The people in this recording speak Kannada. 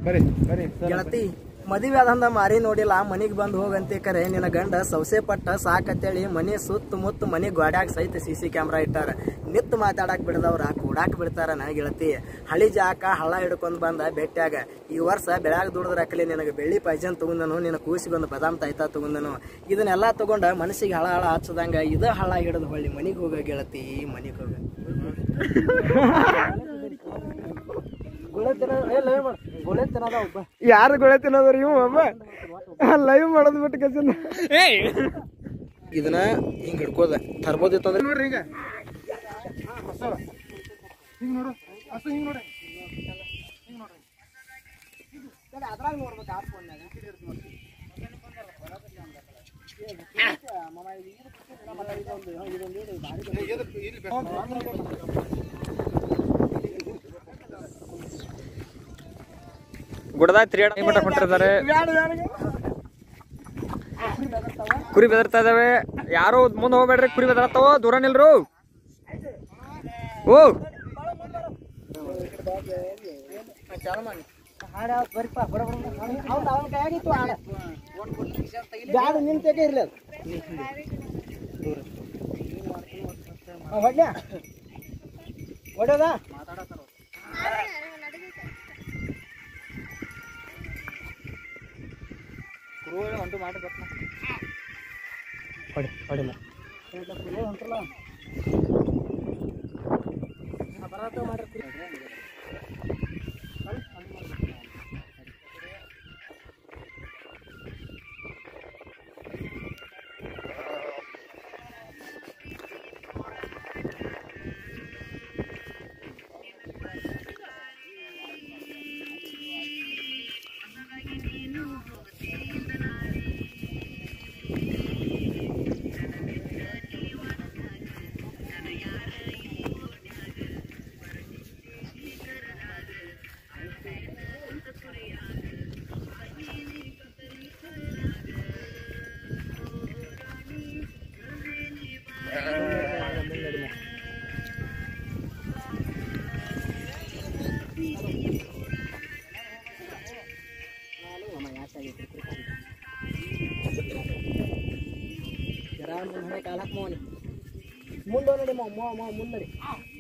ಬರ್ರಿ ಬರ್ರಿ ಗೆಳತಿ ಮದುವೆ ಆದಂದ ಮಾರಿ ನೋಡಿಲ್ಲ ಮನಿಗ್ ಬಂದ್ ಹೋಗಂತೆ ಕರೆ ನಿನ್ನ ಗಂಡ ಸೌಸೆ ಪಟ್ಟ ಸಾಕತ್ತೇಳಿ ಮನೆ ಸುತ್ತ ಮುತ್ತ ಮನೆ ಗೋಡ್ಯಾಗ ಸಹಿತ ಸಿ ಸಿ ಕ್ಯಾಮ್ರಾ ಇಟ್ಟಾರ ನಿತ್ತು ಮಾತಾಡಕ್ ಬಿಡದವ್ರ ಕೂಡಾಕ್ ಬಿಡ್ತಾರ ನಾ ಗೆಳತಿ ಹಳಿ ಜಾಕ ಹಳ್ಳ ಹಿಡ್ಕೊಂಡ್ ಬಂದ ಬೆಟ್ಟ್ಯಾಗ ಈ ವರ್ಷ ಬೆಳ್ಯಾಗ ದುಡಿದ್ರಾಕಲಿ ನಿನಗೆ ಬೆಳ್ಳಿ ಪೈಜನ್ ತಗೊಂಡನು ನಿನ್ನ ಕೂಸಿಗೊಂದು ಬದಾಮ್ ತಾಯ್ತಾ ತಗೊಂಡನು ಇದನ್ನೆಲ್ಲ ತಗೊಂಡ ಮನಸ್ಸಿಗೆ ಹಳ ಹಳ ಹಚ್ಚದಂಗ ಇದ ಹಳ್ಳ ಹಿಡಿದು ಹೊಳ್ಳಿ ಮನಿಗ್ ಹೋಗ ಗೆಳತಿ ಮನಿಗ್ ಹೋಗ ಯಾರು ಗೊಳೆ ತಿನ್ನೋದ್ರಿ ಇವ್ ಒಬ್ಬ ಲೈವ್ ಮಾಡೋದ್ ಬಿಟ್ಟು ಕಸಿನ ಇದನ್ನ ಹಿಂಗ್ ಹಿಡ್ಕೋದ ತರ್ಬೋದಿತ್ತು ಅಂದ್ರೆ ನೋಡ್ರಿ ಈಗ ಹಿಂಗ್ ನೋಡು ಅಷ್ಟು ಹಿಂಗ್ ನೋಡಿ ಗುಡದಾಗ ತಿರುಗಾಡ ಮಟ್ಟ ಹೊಂಟಿರ್ತಾರೆ ಕುರಿ ಬೆದರ್ತಾ ಇದಾವೆ ಯಾರು ಮುಂದೆ ಹೋಗ್ಬೇಡ್ರಿ ಕುರಿ ಬೆದರ್ತಾವ ದೂರ ನಿಲ್ರು ಓ ಬ್ಯಾಡ ನಿನ್ ತೆಗೆ ಇರ್ಲಿ ಅದು ಹೊಡ್ಯ ಹೊಡ್ಯದ ಹೊಡಿ ಹೊಡಿ ಮಾ ಕಾಲ ಹಾಕ್ ಮೋನಿ ಮುಂದೆ ನೋಡಿ ಮೋ ಮೋ ಮುಂದೆ ನಡಿ